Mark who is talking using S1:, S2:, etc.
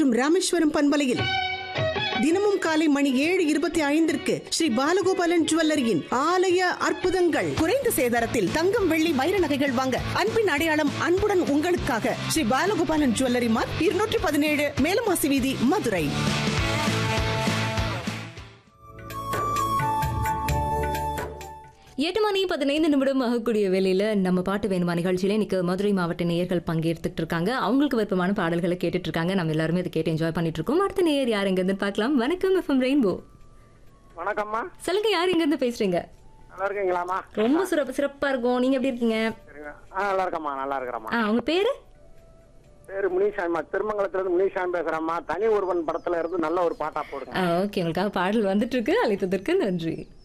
S1: மற்றும் ராமேஸ்வரம் பண்பலையில் தினமும் காலை மணி ஏழு இருபத்தி ஐந்திற்கு ஸ்ரீ பாலகோபாலன் ஜுவல்லரியின் ஆலய அற்புதங்கள் குறைந்த சேதாரத்தில் தங்கம் வெள்ளி வைர நகைகள் வாங்க அன்பின் அடையாளம் அன்புடன் உங்களுக்காக ஸ்ரீ பாலகோபாலன் ஜுவல்லரி மார்க் இருநூற்றி பதினேழு மேலமாசி வீதி மதுரை
S2: எட்டு மணி பதினைந்து நிமிடம் ஆகக்கூடிய வேலையில நம்ம பாட்டு வேணுமா நிகழ்ச்சியில இன்னைக்கு மதுரை மாவட்ட நேயர்கள் பங்கேற்றுட்டு இருக்காங்க அவங்களுக்கு விருப்பமான பாடல்களை கேட்டுட்டு இருக்காங்க நம்ம எல்லாருமே அதை கேட்டு என்ஜாய் பண்ணிட்டு இருக்கோம் அடுத்த நேயர் யார் எங்க இருந்து பார்க்கலாம் வணக்கம் எஃப்எம் ரெயின்போ
S3: வணக்கம்மா
S2: சொல்லுங்க யார் எங்க இருந்து பேசுறீங்க
S3: நல்லா இருக்கீங்களாம்மா
S2: ரொம்ப சிறப்பு சிறப்பா இருக்கும் நீங்க எப்படி இருக்கீங்க
S3: சரிங்க ஆ நல்லா இருக்கம்மா நல்லா இருக்கிறம்மா
S2: ஆ உங்க பேரு
S3: பேரு முனிசாமிமா திருமங்கலத்துல இருந்து முனிசாமி பேசுறேம்மா தனி ஒருவன் படத்துல இருந்து நல்ல ஒரு பாட்டா போடுங்க
S2: ஓகே உங்களுக்காக பாடல் வந்துட்டு இருக்கு அழைத்ததற்கு நன்றி